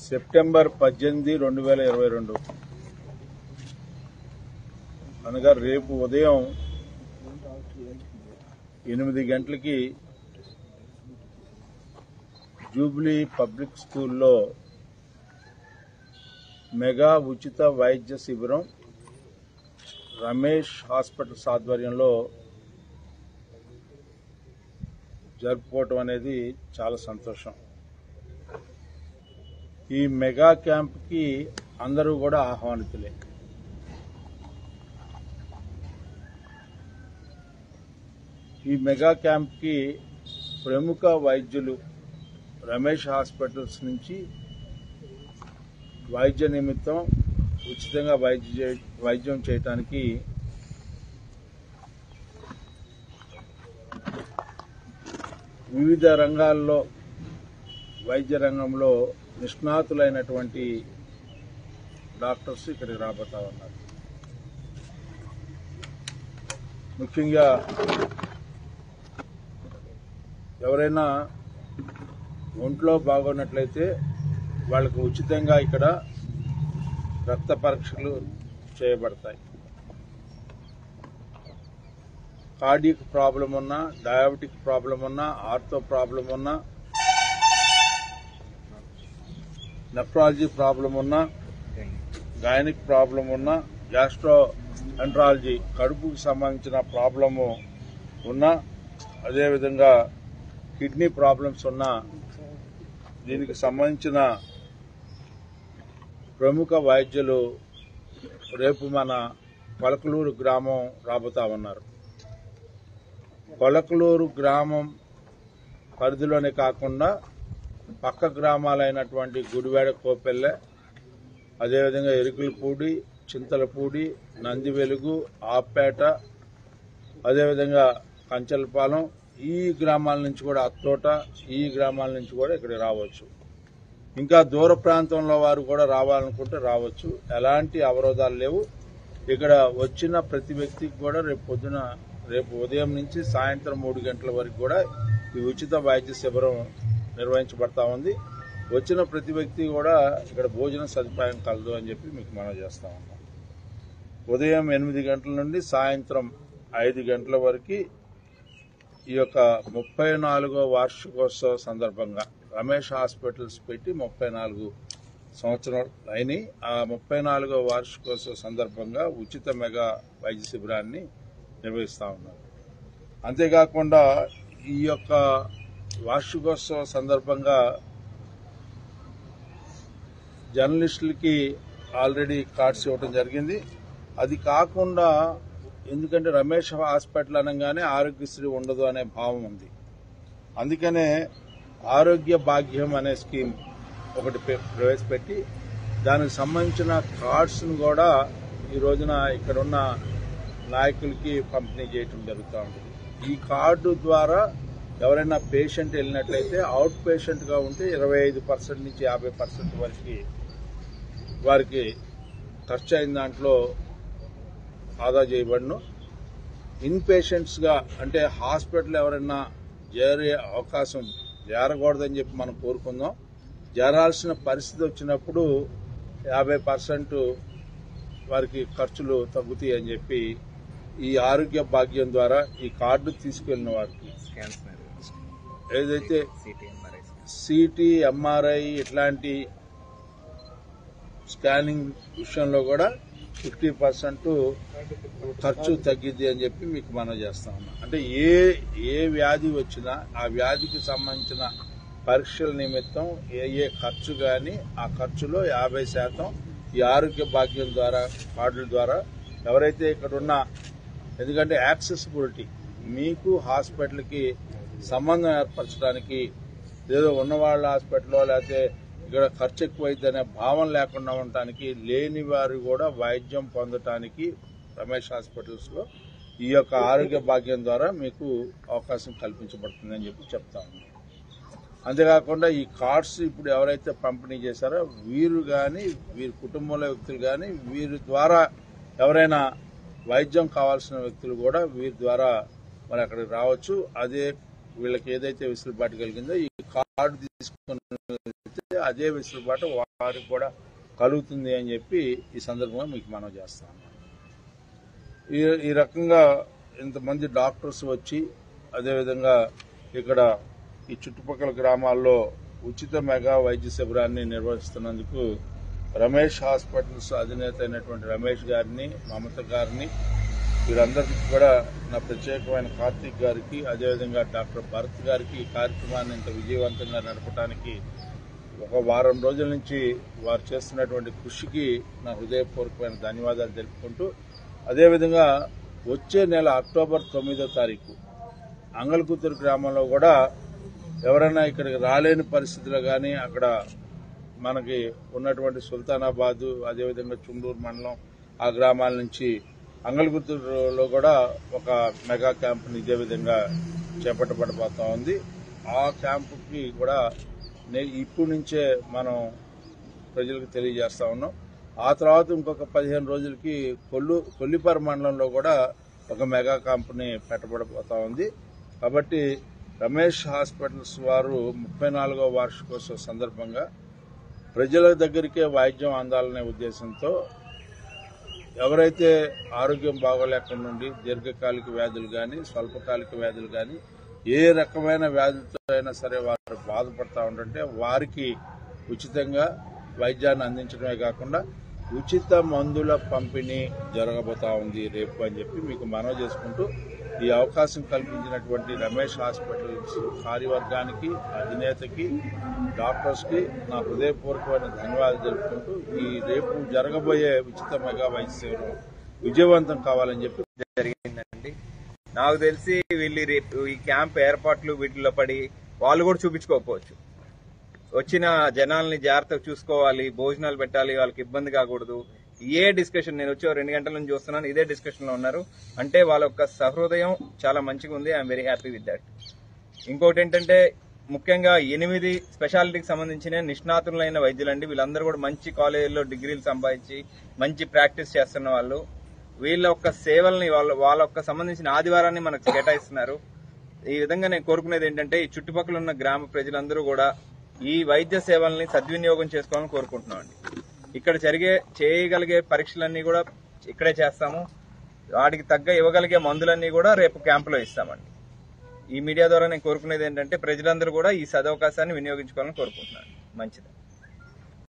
September పద్దెనిమిది రెండు వేల ఇరవై రెండు అనగా రేపు ఉదయం ఎనిమిది గంటలకి జూబ్లీ పబ్లిక్ స్కూల్లో మెగా ఉచిత వైద్య శిబిరం రమేష్ హాస్పిటల్స్ ఆధ్వర్యంలో జరుపుకోవటం అనేది చాలా సంతోషం ఈ మెగా క్యాంప్కి అందరూ కూడా ఆహ్వానితులే ఈ మెగా క్యాంప్కి ప్రముఖ వైద్యులు రమేష్ హాస్పిటల్స్ నుంచి వైద్య నిమిత్తం ఉచితంగా వైద్య చే- వైద్యం చేయటానికి వివిధ రంగాల్లో వైద్య రంగంలో నిష్ణాతులైనటువంటి డాక్టర్స్ ఇక్కడికి రాబోతా ఉన్నారు ముఖ్యంగా ఎవరైనా ఒంట్లో బాగున్నట్లయితే వాళ్ళకు ఉచితంగా ఇక్కడ రక్త పరీక్షలు చేయబడతాయి కార్డియక్ ప్రాబ్లం ఉన్నా డయాబెటిక్ ప్రాబ్లం ఉన్నా ఆర్థో ప్రాబ్లం ఉన్నా నెఫ్రాలజీ ప్రాబ్లం ఉన్నా గైనిక్ ప్రాబ్లం ఉన్నా గ్యాస్ట్రో ఎంట్రాలజీ కడుపుకి సంబంధించిన ప్రాబ్లము ఉన్నా అదేవిధంగా కిడ్నీ ప్రాబ్లమ్స్ ఉన్నా దీనికి సంబంధించిన ప్రముఖ వైద్యులు రేపు మన కొలకలూరు గ్రామం రాబోతా ఉన్నారు కొలకలూరు గ్రామం పరిధిలోనే కాకుండా పక్క గ్రామాలైనటువంటి గుడివాడ కోపెల్లె అదేవిధంగా ఎరుకులపూడి చింతలపూడి నంది వెలుగు ఆప్పేట అదేవిధంగా కంచలపాలెం ఈ గ్రామాల నుంచి కూడా అత్తోట ఈ గ్రామాల నుంచి కూడా ఇక్కడికి రావచ్చు ఇంకా దూర ప్రాంతంలో వారు కూడా రావాలనుకుంటే రావచ్చు ఎలాంటి అవరోధాలు లేవు ఇక్కడ వచ్చిన ప్రతి వ్యక్తికి కూడా రేపు పొద్దున రేపు ఉదయం నుంచి సాయంత్రం మూడు గంటల వరకు కూడా ఈ ఉచిత వైద్య శిబిరం నిర్వహించబడతా ఉంది వచ్చిన ప్రతి వ్యక్తి కూడా ఇక్కడ భోజన సదుపాయం కలదు అని చెప్పి మీకు మనం చేస్తా ఉన్నాం ఉదయం ఎనిమిది గంటల నుండి సాయంత్రం ఐదు గంటల వరకు ఈ యొక్క ముప్పై నాలుగో వార్షికోత్సవ సందర్భంగా రమేష్ హాస్పిటల్స్ పెట్టి ముప్పై నాలుగు సంవత్సరాలు అయినాయి ఆ ముప్పై నాలుగో వార్షికోత్సవ సందర్భంగా ఉచిత మెగా వైద్య శిబిరాన్ని నిర్వహిస్తా ఉన్నారు అంతేకాకుండా ఈ యొక్క వార్షికోత్సవ సందర్భంగా జర్నలిస్టులకి ఆల్రెడీ కార్డ్స్ ఇవ్వడం జరిగింది అది కాకుండా ఎందుకంటే రమేష్ హాస్పిటల్ అనగానే ఆరోగ్యశ్రీ ఉండదు అనే భావం ఉంది అందుకనే ఆరోగ్య భాగ్యం అనే స్కీమ్ ఒకటి పె- ప్రవేశపెట్టి దానికి సంబంధించిన కార్డ్స్ను కూడా ఈ రోజున ఇక్కడ ఉన్న నాయకులకి పంపిణీ చేయటం జరుగుతూ ఉంటుంది ఈ కార్డు ద్వారా ఎవరైనా పేషెంట్ వెళ్ళినట్లయితే అవుట్ పేషెంట్గా ఉంటే ఇరవై ఐదు పర్సెంట్ నుంచి యాభై పర్సెంట్ వరకు వారికి ఖర్చు అయిన దాంట్లో ఆదా చేయబడును ఇన్ పేషెంట్స్గా అంటే హాస్పిటల్ ఎవరైనా చేరే అవకాశం చేరకూడదని చెప్పి మనం కోరుకుందాం చేరాల్సిన పరిస్థితి వచ్చినప్పుడు యాభై పర్సెంట్ వారికి ఖర్చులు తగ్గుతాయి అని చెప్పి ఈ ఆరోగ్య భాగ్యం ద్వారా ఈ కార్డు తీసుకెళ్లిన వారికి స్కాన్స్ మీద ఏదైతే సిటీ ఎంఆర్ఐ సిటీ ఎంఆర్ఐ ఇట్లాంటి స్కానింగ్ విషయంలో కూడా ఫిఫ్టీ పర్సెంట్ ఖర్చు తగ్గిద్ది అని చెప్పి మీకు మనం చేస్తా ఉన్నాం అంటే ఏ ఏ వ్యాధి వచ్చినా ఆ వ్యాధికి సంబంధించిన పరీక్షల నిమిత్తం ఏ ఏ ఖర్చు కానీ ఆ ఖర్చులో యాభై శాతం ఈ ఆరోగ్య భాగ్యం ద్వారా కార్డుల ద్వారా ఎవరైతే ఇక్కడ ఉన్న ఎందుకంటే యాక్సెసిబిలిటీ మీకు హాస్పిటల్కి సంబంధం ఏర్పరచడానికి ఏదో ఉన్నవాళ్ళ హాస్పిటల్లో లేకపోతే ఇక్కడ ఖర్చు ఎక్కువైందనే భావం లేకుండా ఉండటానికి లేని వారు కూడా వైద్యం పొందటానికి రమేష్ హాస్పిటల్స్లో ఈ యొక్క ఆరోగ్య భాగ్యం ద్వారా మీకు అవకాశం కల్పించబడుతుందని చెప్పి చెప్తా ఉన్నాను అంతేకాకుండా ఈ కార్డ్స్ ఇప్పుడు ఎవరైతే పంపిణీ చేశారో వీరు కానీ వీరి కుటుంబంలో వ్యక్తులు కానీ వీరి ద్వారా ఎవరైనా వైద్యం కావాల్సిన వ్యక్తులు కూడా వీరి ద్వారా మరి అక్కడికి రావచ్చు అదే వీళ్ళకి ఏదైతే వెసులుబాటు కలిగిందో ఈ కార్డు తీసుకుని వెళ్తే అదే వెసులుబాటు వారికి కూడా కలుగుతుంది అని చెప్పి ఈ సందర్భంగా మీకు మనం చేస్తాం ఈ ఈ రకంగా ఇంతమంది డాక్టర్స్ వచ్చి అదేవిధంగా ఇక్కడ ఈ చుట్టుపక్కల గ్రామాల్లో ఉచిత మెగా వైద్య శిబిరాన్ని నిర్వహిస్తున్నందుకు రమేష్ హాస్పిటల్స్ అధినేత అయినటువంటి రమేష్ గారిని మమత గారిని వీరందరికీ కూడా నా ప్రత్యేకమైన కార్తీక్ గారికి అదేవిధంగా డాక్టర్ భరత్ గారికి ఈ కార్యక్రమాన్ని ఇంత విజయవంతంగా నడపడానికి ఒక వారం రోజుల నుంచి వారు చేస్తున్నటువంటి కృషికి నా హృదయపూర్వకమైన ధన్యవాదాలు తెలుపుకుంటూ అదేవిధంగా వచ్చే నెల అక్టోబర్ తొమ్మిదో తారీఖు అంగల్కూతురు గ్రామంలో కూడా ఎవరైనా ఇక్కడికి రాలేని పరిస్థితిలో కానీ అక్కడ మనకి ఉన్నటువంటి సుల్తానాబాదు అదేవిధంగా చుండూరు మండలం ఆ గ్రామాల నుంచి అంగల్గుత్తూరులో కూడా ఒక మెగా క్యాంప్ని ఇదే విధంగా చేపట్టబడబోతా ఉంది ఆ క్యాంపుకి కూడా నే- ఇప్పటి నుంచే మనం ప్రజలకు తెలియజేస్తా ఉన్నాం ఆ తర్వాత ఇంకొక పదిహేను రోజులకి కొల్లు కొల్లిపర మండలంలో కూడా ఒక మెగా క్యాంప్ని పెట్టబడబోతా ఉంది కాబట్టి రమేష్ హాస్పిటల్స్ వారు ముప్పై నాలుగో వార్షికోత్సవ సందర్భంగా ప్రజల దగ్గరికే వైద్యం అందాలనే ఉద్దేశంతో ఎవరైతే ఆరోగ్యం బాగోలేకుండా నుండి దీర్ఘకాలిక వ్యాధులు కానీ స్వల్పకాలిక వ్యాధులు కానీ ఏ రకమైన వ్యాధులతో అయినా సరే వారు బాధపడతా ఉంటుంటే వారికి ఉచితంగా వైద్యాన్ని అందించడమే కాకుండా ఉచిత మందుల పంపిణీ జరగబోతా ఉంది రేపు అని చెప్పి మీకు మనవి చేసుకుంటూ ఈ అవకాశం కల్పించినటువంటి రమేష్ హాస్పిటల్స్ కార్యవర్గానికి అధినేతకి డాక్టర్స్ కి నా హృదయపూర్వకమైన ధన్యవాదాలు తెలుపుకుంటూ ఈ రేపు జరగబోయే ఉచిత మెగా వైద్య శిబిరం విజయవంతం కావాలని చెప్పి జరిగిందండి నాకు తెలిసి వీళ్ళు రేపు ఈ క్యాంప్ ఏర్పాట్లు వీటిలో పడి వాళ్ళు కూడా చూపించుకోకపోవచ్చు వచ్చిన జనాల్ని జాగ్రత్తగా చూసుకోవాలి భోజనాలు పెట్టాలి వాళ్ళకి ఇబ్బంది కాకూడదు ఏ డిస్కషన్ నేను వచ్చి ఓ రెండు గంటల నుంచి చూస్తున్నాను ఇదే డిస్కషన్ లో ఉన్నారు అంటే వాళ్ళ యొక్క సహృదయం చాలా మంచిగా ఉంది I'm very happy with that ఇంకోటి ఏంటంటే ముఖ్యంగా ఎనిమిది స్పెషాలిటీకి సంబంధించిన నిష్ణాతులైన వైద్యులండి వీళ్ళందరూ కూడా మంచి కాలేజీల్లో డిగ్రీలు సంపాదించి మంచి ప్రాక్టీస్ చేస్తున్న వాళ్ళు వీళ్ళ యొక్క సేవల్ని వాళ్ళ వాళ్ళ యొక్క సంబంధించిన ఆదివారాన్ని మనకు కేటాయిస్తున్నారు ఈ విధంగా నేను కోరుకునేది ఏంటంటే ఈ చుట్టుపక్కల ఉన్న గ్రామ ప్రజలందరూ కూడా ఈ వైద్య సేవల్ని సద్వినియోగం చేసుకోవాలని కోరుకుంటున్నాం అండి ఇక్కడ జరిగే చేయగలిగే పరీక్షలన్నీ కూడా ఇక్కడే చేస్తాము వాటికి తగ్గ ఇవ్వగలిగే మందులన్నీ కూడా రేపు క్యాంపులో ఇస్తామండి ఈ మీడియా ద్వారా నేను కోరుకునేది ఏంటంటే ప్రజలందరూ కూడా ఈ సదవకాశాన్ని వినియోగించుకోవాలని కోరుకుంటున్నాను మంచిది